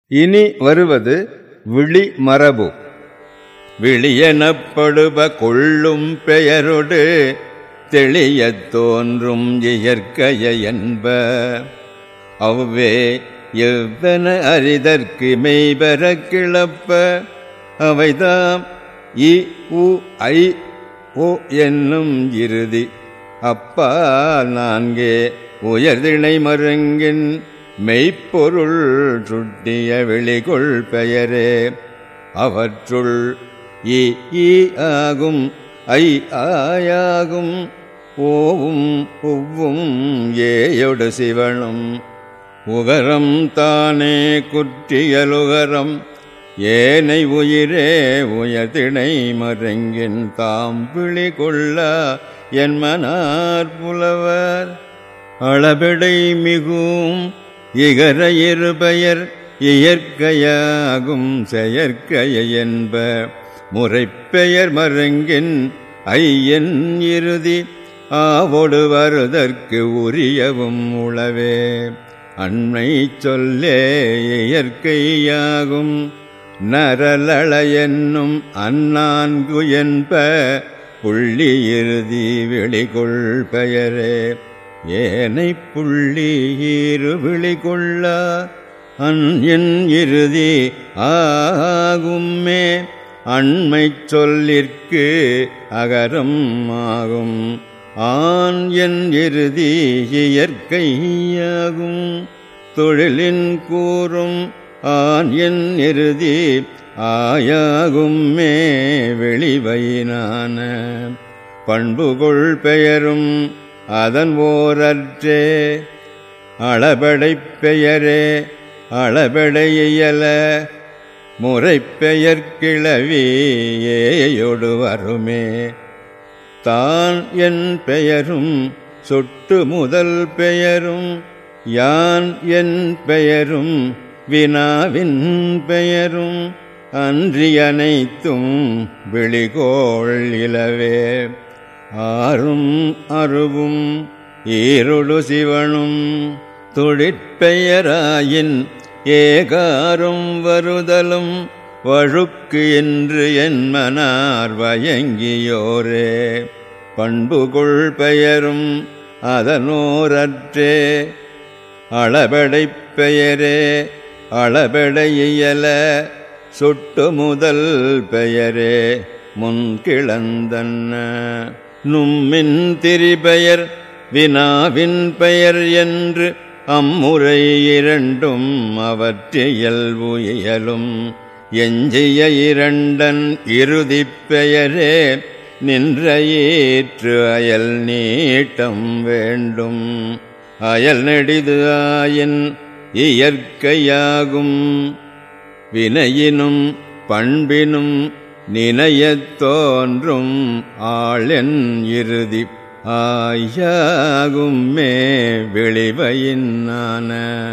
இனி வருவது விழி மரபு விழியெனப்படுப கொள்ளும் பெயரொடு தெளியத் தோன்றும் இயற்கைய என்ப அவ்வே எவ்வன அரிதற்கு மெய்பெற கிளப்ப அவைதாம் இ உ ஐ ஓ என்னும் இறுதி அப்பா நான்கே உயர்திணை மருங்கின் மெய்ப்பொருள் சுட்டிய வெளிகொள் பெயரே அவற்றுள் இ ஈ ஆகும் ஐ ஆயாகும் ஓவும் உவ்வும் ஏயொடு சிவனும் உகரம் தானே குற்றியலுகரம் ஏனை உயிரே உயர்திணை மருங்கின் தாம் விழி கொள்ள என் மனார் புலவர் அளபெடை மிகும் இகர இருபெயர் இயற்கையாகும் செயற்கைய என்ப முறைப்பெயர் மருங்கின் ஐயன் இறுதி ஆவொடு வருதற்கு உரியவும் உளவே அண்மை சொல்லே இயற்கையாகும் நரலள என்னும் அந்நான்கு என்ப புள்ளி இறுதி வெளிகொள் பெயரே ஏனை புள்ளி ஈரு விழிகொள்ள அன் என் இறுதி ஆகுமே அண்மை சொல்லிற்கு அகரம் ஆகும் ஆண் என் இறுதி இயற்கையாகும் தொழிலின் கூறும் ஆண் என் இறுதி ஆயாகும் மே வெளிவையினான பண்புகொள் பெயரும் அதன் ஓரற்றே அளபடைப் பெயரே அளபடையல முறைப்பெயர் கிளவி ஏயொடு வருமே தான் என் பெயரும் சொட்டு முதல் பெயரும் யான் என் பெயரும் வினாவின் பெயரும் அன்றி அனைத்தும் விழிகோள் இலவே ஆறும் அருவும் ஈருடு சிவனும் தொழிற்பெயராயின் ஏகாரும் வருதலும் வழுக்கு என்று என் மனார் வயங்கியோரே பண்புகொள் பெயரும் அதனோரற்றே அளபடைப் பெயரே அளபடையல சொட்டு முதல் பெயரே முன்கிழந்தன்ன நும்மின் திரிபெயர் வினாவின் பெயர் என்று அம்முறை இரண்டும் அவற்றியல்பு இயலும் எஞ்சிய இரண்டன் இறுதிப் பெயரே நின்ற ஏற்று அயல் நீட்டம் வேண்டும் அயல் நெடிது ஆயின் இயற்கையாகும் வினையினும் பண்பினும் நினையத் தோன்றும் ஆளென் இறுதி ஆயாகும் மே வெளிவையினான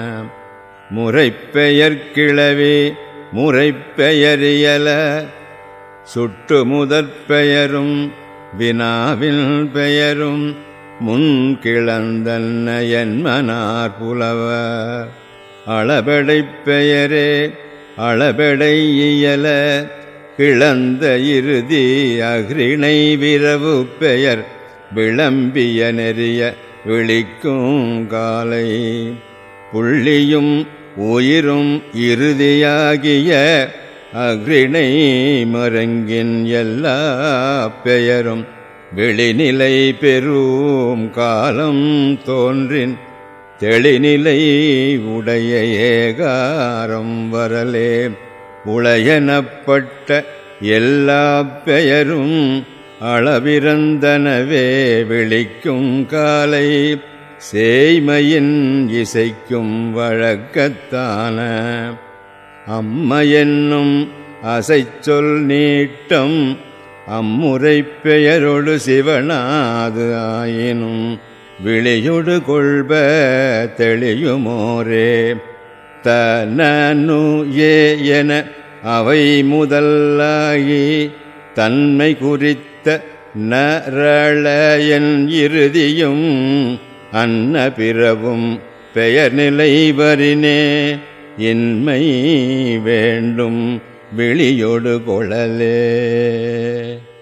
முறைப்பெயர் கிளவி முறைப்பெயரியல சுட்டு முதற் பெயரும் வினாவில் பெயரும் முன் கிளந்தன்ன என்மனார் புலவர் அளபெடைப் பெயரே அளபெடை இயல கிளந்த இறுதி அகிரிணை விரவு பெயர் விளம்பிய நெறிய விழிக்கும் காலை புள்ளியும் உயிரும் இறுதியாகிய அக்ரிணை மருங்கின் எல்லா பெயரும் வெளிநிலை பெறும் காலம் தோன்றின் தெளிநிலை உடைய ஏகாரம் வரலே உளையனப்பட்ட எல்லா பெயரும் அளவிறந்தனவே விழிக்கும் காலை சேய்மையின் இசைக்கும் வழக்கத்தான அம்மையென்னும் அசைச்சொல் நீட்டம் அம்முறை பெயரொடு சிவனாது ஆயினும் விழியொடு கொள்ப தெளியுமோரே தனு ஏ என அவை முதலாகி தன்மை குறித்த நரளயன் இறுதியும் அன்ன பிறவும் பெயர் நிலை வரினே இன்மை வேண்டும் விழியொடு கொழலே